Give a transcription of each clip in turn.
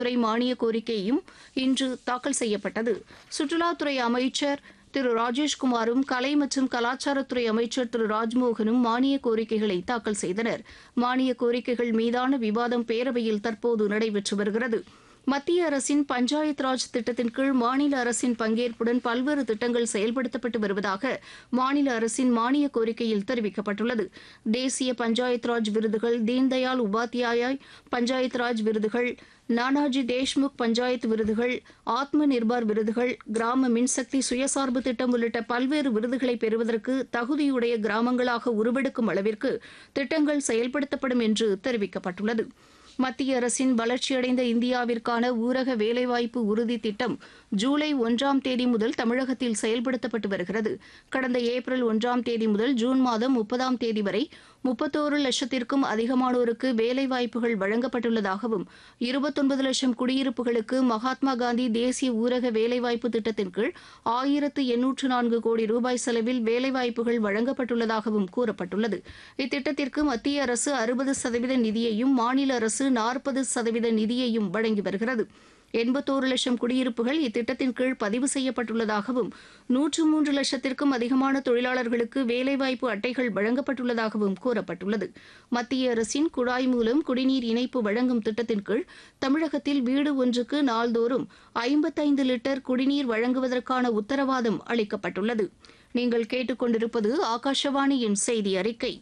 துறை மானிய கோரிக்கையும் இன்று தாக்கல் செய்யப்பட்டது சுற்றுலாத்துறை அமைச்சர் திரு ராஜேஷ்குமாரும் கலை மற்றும் கலாச்சாரத்துறை அமைச்சர் திரு ராஜ்மோகனும் மானிய கோரிக்கைகளை தாக்கல் செய்தனர் மானிய கோரிக்கைகள் மீதான விவாதம் பேரவையில் தற்போது நடைபெற்று வருகிறது மத்திய அரசின் பஞ்சாயத் ராஜ் திட்டத்தின் கீழ் மாநில அரசின் பங்கேற்புடன் பல்வேறு திட்டங்கள் செயல்படுத்தப்பட்டு வருவதாக மாநில அரசின் மானிய கோரிக்கையில் தெரிவிக்கப்பட்டுள்ளது தேசிய பஞ்சாயத் ராஜ் விருதுகள் தீன்தயாள் உபாத்யாயா பஞ்சாயத் ராஜ் விருதுகள் நானாஜி தேஷ்முக் பஞ்சாயத் விருதுகள் ஆத்ம நிர்பார் விருதுகள் கிராம மின்சக்தி சுயசார்பு திட்டம் உள்ளிட்ட பல்வேறு விருதுகளை பெறுவதற்கு தகுதியுடைய கிராமங்களாக உருவெடுக்கும் அளவிற்கு திட்டங்கள் செயல்படுத்தப்படும் என்று தெரிவிக்கப்பட்டுள்ளது மத்திய அரசின் வளர்ச்சியடைந்த இந்தியாவிற்கான ஊரக வேலைவாய்ப்பு உறுதி திட்டம் ஜூலை ஒன்றாம் தேதி முதல் தமிழகத்தில் செயல்படுத்தப்பட்டு வருகிறது கடந்த ஏப்ரல் ஒன்றாம் தேதி முதல் ஜூன் மாதம் முப்பதாம் தேதி வரை முப்பத்தோரு லட்சத்திற்கும் அதிகமானோருக்கு வேலைவாய்ப்புகள் வழங்கப்பட்டுள்ளதாகவும் இருபத்தொன்பது லட்சம் குடியிருப்புகளுக்கு மகாத்மா காந்தி தேசிய ஊரக வேலைவாய்ப்பு திட்டத்தின் கீழ் ஆயிரத்து எண்ணூற்று நான்கு கோடி ரூபாய் செலவில் வேலைவாய்ப்புகள் வழங்கப்பட்டுள்ளதாகவும் கூறப்பட்டுள்ளது இத்திட்டத்திற்கு மத்திய அரசு அறுபது சதவீத நிதியையும் மாநில அரசு நாற்பது சதவீத நிதியையும் வழங்கி வருகிறது எண்பத்தோரு லட்சம் குடியிருப்புகள் இத்திட்டத்தின் கீழ் பதிவு செய்யப்பட்டுள்ளதாகவும் நூற்று மூன்று லட்சத்திற்கும் அதிகமான தொழிலாளர்களுக்கு வேலைவாய்ப்பு அட்டைகள் வழங்கப்பட்டுள்ளதாகவும் கூறப்பட்டுள்ளது மத்திய அரசின் குழாய் மூலம் குடிநீர் இணைப்பு வழங்கும் திட்டத்தின் கீழ் தமிழகத்தில் வீடு ஒன்றுக்கு நாள்தோறும் ஐம்பத்தைந்து லிட்டர் குடிநீர் வழங்குவதற்கான உத்தரவாதம் அளிக்கப்பட்டுள்ளது நீங்கள் கேட்டுக்கொண்டிருப்பது ஆகாஷவாணியின் செய்தி அறிக்கை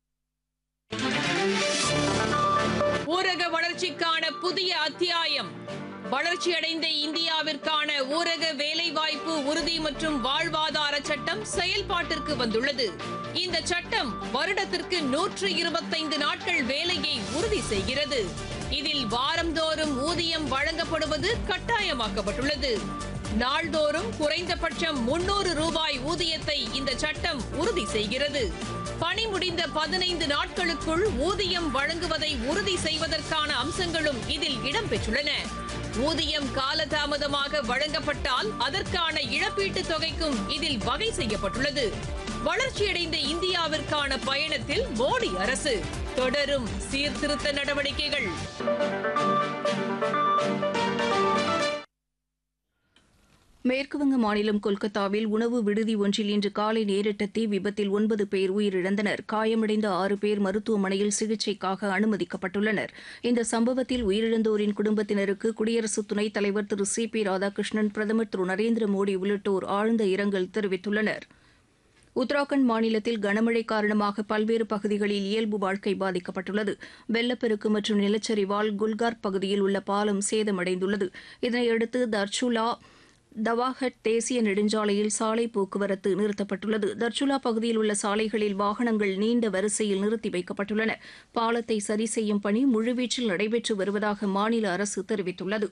ஊரக வளர்ச்சிக்கான புதிய அத்தியாயம் வளர்ச்சியடைந்த இந்தியாவிற்கான ஊரக வேலைவாய்ப்பு உறுதி மற்றும் வாழ்வாதார சட்டம் செயல்பாட்டிற்கு வந்துள்ளது இந்த சட்டம் வருடத்திற்கு நூற்று இருபத்தைந்து நாட்கள் வேலையை உறுதி செய்கிறது இதில் வாரந்தோறும் ஊதியம் வழங்கப்படுவது கட்டாயமாக்கப்பட்டுள்ளது நாள்தோறும் குறைந்தபட்சம் முன்னூறு ரூபாய் ஊதியத்தை இந்த சட்டம் உறுதி செய்கிறது பணி முடிந்த பதினைந்து நாட்களுக்குள் ஊதியம் வழங்குவதை உறுதி செய்வதற்கான அம்சங்களும் இதில் இடம்பெற்றுள்ளன ஊதியம் காலதாமதமாக வழங்கப்பட்டால் அதற்கான இழப்பீட்டுத் தொகைக்கும் இதில் வகை செய்யப்பட்டுள்ளது வளர்ச்சியடைந்த இந்தியாவிற்கான பயணத்தில் மோடி அரசு தொடரும் சீர்திருத்த நடவடிக்கைகள் மேற்குவங்க மாநிலம் கொல்கத்தாவில் உணவு விடுதி ஒன்றில் இன்று காலை நேரிட்ட தீ விபத்தில் ஒன்பது பேர் உயிரிழந்தனர் காயமடைந்த ஆறு பேர் மருத்துவமனையில் சிகிச்சைக்காக அனுமதிக்கப்பட்டுள்ளனர் இந்த சம்பவத்தில் உயிரிழந்தோரின் குடும்பத்தினருக்கு குடியரசு துணைத் தலைவர் திரு சி பி ராதாகிருஷ்ணன் பிரதமர் திரு நரேந்திர மோடி உள்ளிட்டோர் ஆழ்ந்த இரங்கல் தெரிவித்துள்ளனர் உத்தராகண்ட் மாநிலத்தில் கனமழை காரணமாக பல்வேறு பகுதிகளில் இயல்பு வாழ்க்கை பாதிக்கப்பட்டுள்ளது வெள்ளப்பெருக்கு மற்றும் நிலச்சரிவால் குல்கார் பகுதியில் உள்ள பாலம் சேதமடைந்துள்ளது இதனையடுத்து தர்ச்சுலா தவாஹட் தேசிய நெடுஞ்சாலையில் சாலை போக்குவரத்து நிறுத்தப்பட்டுள்ளது தர்ச்சுலா பகுதியில் உள்ள சாலைகளில் வாகனங்கள் நீண்ட வரிசையில் நிறுத்தி வைக்கப்பட்டுள்ளன பாலத்தை சரி செய்யும் பணி முழுவீச்சில் நடைபெற்று வருவதாக மாநில அரசு தெரிவித்துள்ளது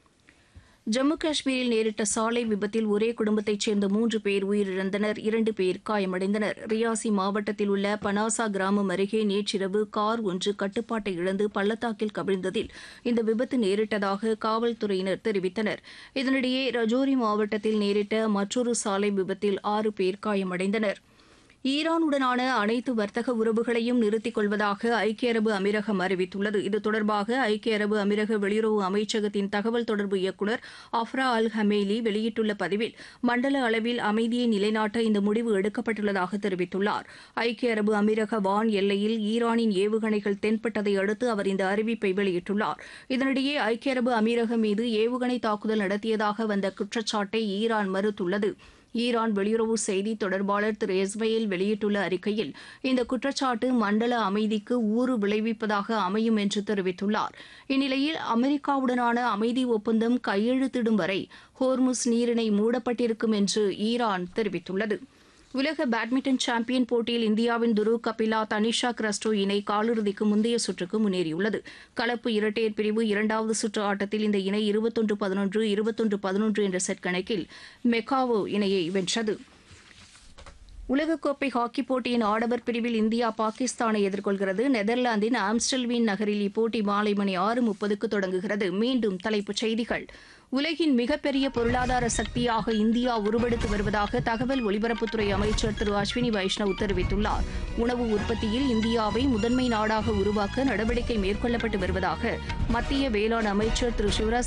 ஜம்மு காஷ்மீரில் நேரிட்ட சாலை விபத்தில் ஒரே குடும்பத்தைச் சேர்ந்த மூன்று பேர் உயிரிழந்தனர் இரண்டு பேர் காயமடைந்தனர் ரியாசி மாவட்டத்தில் உள்ள பனாசா கிராமம் அருகே நேற்றிரவு கார் ஒன்று கட்டுப்பாட்டை இழந்து பள்ளத்தாக்கில் கவிழ்ந்ததில் இந்த விபத்து நேரிட்டதாக காவல்துறையினர் தெரிவித்தனர் இதனிடையே ரஜோரி மாவட்டத்தில் நேரிட்ட மற்றொரு சாலை விபத்தில் ஆறு பேர் காயமடைந்தனர் ஈரானுடனான அனைத்து வர்த்தக உறவுகளையும் நிறுத்திக் கொள்வதாக ஐக்கிய அரபு அமீரகம் அறிவித்துள்ளது இது தொடர்பாக ஐக்கிய அரபு அமீரக வெளியுறவு அமைச்சகத்தின் தகவல் தொடர்பு இயக்குநர் அஃப்ரா அல் ஹமேலி வெளியிட்டுள்ள பதிவில் மண்டல அளவில் அமைதியை நிலைநாட்ட இந்த முடிவு எடுக்கப்பட்டுள்ளதாக தெரிவித்துள்ளார் ஐக்கிய அரபு அமீரக வான் எல்லையில் ஈரானின் ஏவுகணைகள் தென்பட்டதை அடுத்து அவர் இந்த அறிவிப்பை வெளியிட்டுள்ளார் இதனிடையே ஐக்கிய அரபு அமீரகம் மீது ஏவுகணை தாக்குதல் நடத்தியதாக வந்த குற்றச்சாட்டை ஈரான் மறுத்துள்ளது ஈரான் வெளியுறவு செய்தி தொடர்பாளர் திரு இஸ்மையில் வெளியிட்டுள்ள அறிக்கையில் இந்த குற்றச்சாட்டு மண்டல அமைதிக்கு ஊறு விளைவிப்பதாக அமையும் என்று தெரிவித்துள்ளார் இந்நிலையில் அமெரிக்காவுடனான அமைதி ஒப்பந்தம் கையெழுத்திடும் வரை ஹோர்முஸ் நீரிணை மூடப்பட்டிருக்கும் என்று ஈரான் தெரிவித்துள்ளது உலக பேட்மிண்டன் சாம்பியன் போட்டியில் இந்தியாவின் துரு கபிலா தனிஷா கிரஸ்டோ இணை காலிறுதிக்கு முந்தைய சுற்றுக்கு முன்னேறியுள்ளது கலப்பு இரட்டையர் பிரிவு இரண்டாவது சுற்று ஆட்டத்தில் இந்த இணை இருபத்தொன்று பதினொன்று இருபத்தொன்று பதினொன்று என்ற செட் கணக்கில் மெக்காவோ இணையை வென்றது உலகக்கோப்பை ஹாக்கி போட்டியின் ஆடவர் பிரிவில் இந்தியா பாகிஸ்தானை எதிர்கொள்கிறது நெதர்லாந்தின் ஆம்ஸ்டல்வீன் நகரில் இப்போட்டி மாலை மணி ஆறு முப்பதுக்கு தொடங்குகிறது மீண்டும் தலைப்புச் செய்திகள் உலகின் மிகப்பெரிய பொருளாதார சக்தியாக இந்தியா உருவெடுத்து வருவதாக தகவல் ஒலிபரப்புத்துறை அமைச்சர் திரு அஸ்வினி வைஷ்ணவ் தெரிவித்துள்ளார் உணவு உற்பத்தியில் இந்தியாவை முதன்மை நாடாக உருவாக்க நடவடிக்கை மேற்கொள்ளப்பட்டு வருவதாக மத்திய வேளாண் அமைச்சர் திரு சிவராஜ்